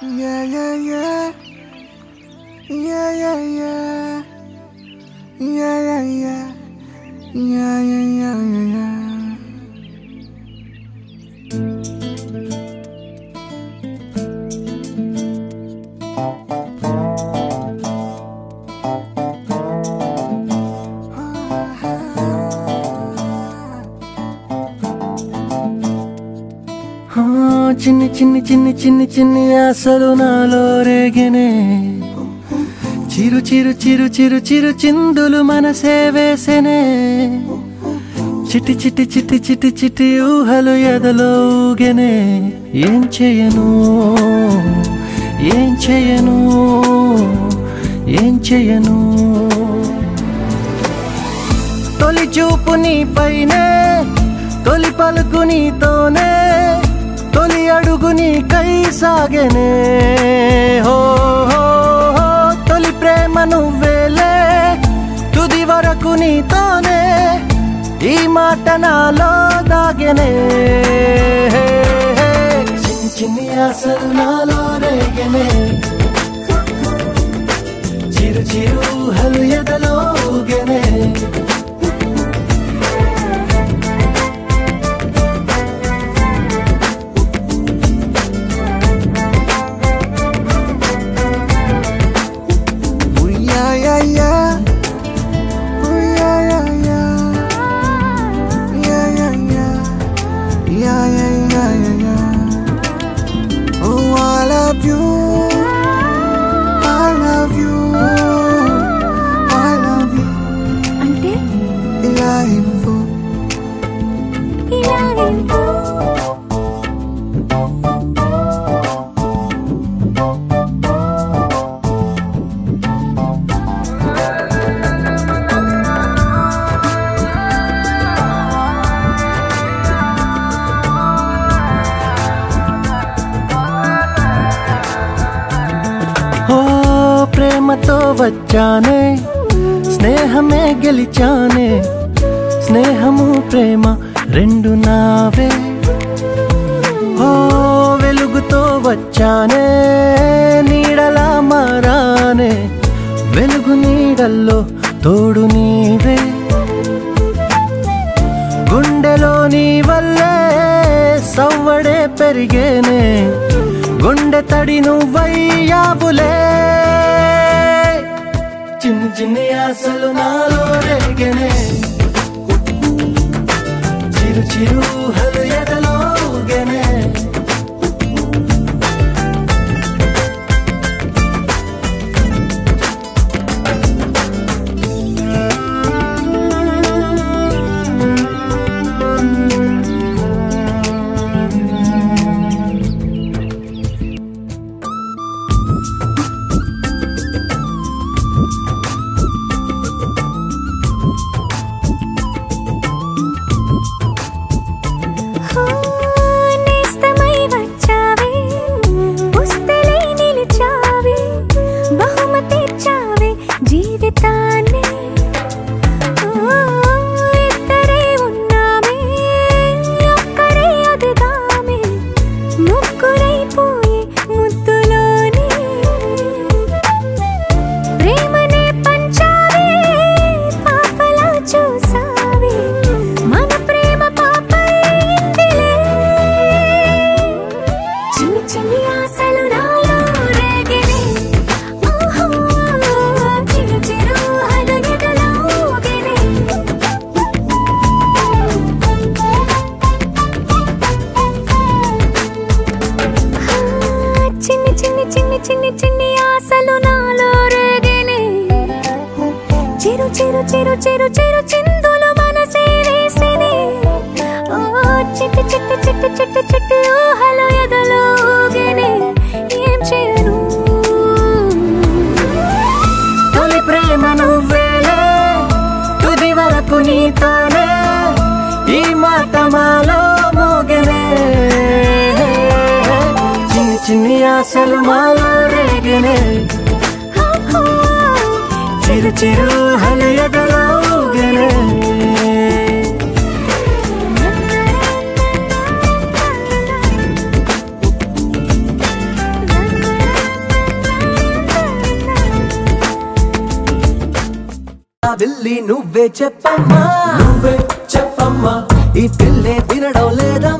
Yeah, yeah, yeah. Yeah, yeah, yeah. Yeah, yeah, yeah. Yeah, yeah, yeah, yeah, yeah. ఆ, చిన్ని చిన్ని చిన్ని చిన్ని చిన్ని ఆశలు నాలో రేగెనే చిరు చిరు చిరు చిరు చిరు చిందులు మనసే వేసెనే చిట్టి చిట్టి చిట్టి చిట్టి చిట్టి ఊహలు ఎదలో ఊగెనే ఏం చేయను ఏం చేయను ఏం చేయను తొలి చూపు నీపైనే తొలి పలుకు నీతోనే తొలి అడుగు నీకై సాగెనే హో హో, హో, తొలి ప్రేమ నువ్వేలే తుది వరకు నీతోనే ఈ మాట నాలో దాగెనే చిన్ని చిన్ని ఆశలు నాలో రేగెనే చిరు చిరు హలు ఎదలో ఊగెనే Ooh, yeah, yeah, yeah. Ooh, yeah, yeah, yeah. Yeah, yeah, yeah. Yeah, yeah, yeah, yeah, yeah. Oh, I love you. I love you. I love you. అంటే ఇలా ఇవ్వు ఇలా ఇవ్వు. ఓ ప్రేమతో వచ్చానే స్నేహమే గెలిచానే స్నేహము ప్రేమ రెండు నావే ఓ వెలుగుతో వచ్చానే నీడలా మారానే వెలుగు నీడల్లో తోడు నీవే గుండెలో నీ వల్లే సవ్వడే పెరిగేనే గుండె తడి నువ్వయ్యావులే చిన్ని చిన్ని ఆశలు నాలో రేగనే చిరు చిరు హలు ఎదలో ఊగెనే. హో, నేస్తమై వచ్చావే, పుస్తలై నిలిచావే, బహుమతిచ్చావే జీవితాన్ని. ఓ, ఇద్దరే ఉన్నామే, ఒక్కరే అదిగామే, ముగ్గురైపోయే ముద్దులోనే. ప్రేమనే పంచావే, పాపలా చూసావే, మన ప్రేమ పాపైందిలే. చిన్ని చిన్ని ఆశలు నాలో రేగినే. ఓహో, చిరు చిరు అలు ఎదలో ఊగినే. ఆ, చిన్ని చిన్ని చిన్ని చిన్ని చిన్ని ఆశలు నాలో రేగినే చిరు చిరు చిరు చిరు చిరు చిందులు మనసే వేసినే ఓ చిట్టి చిట్టి చిట్టి చిట్టి చిట్టి ఊహలు ఎదలో ఊగినే ఏం చేయను తొలి ప్రేమ నువ్వేలే తుది వరకు నీతోనే ఈ మాట మాలో మోగనే చిన్ని చిన్ని ఆశలు మాలో రేగనే చిరు చిరు హలు ఎదలో ఊగనే. నా జాబిల్లి నువ్వే చెప్పమ్మా నువ్వే చెప్పమ్మా ఈ పిల్లే వినడం లేదా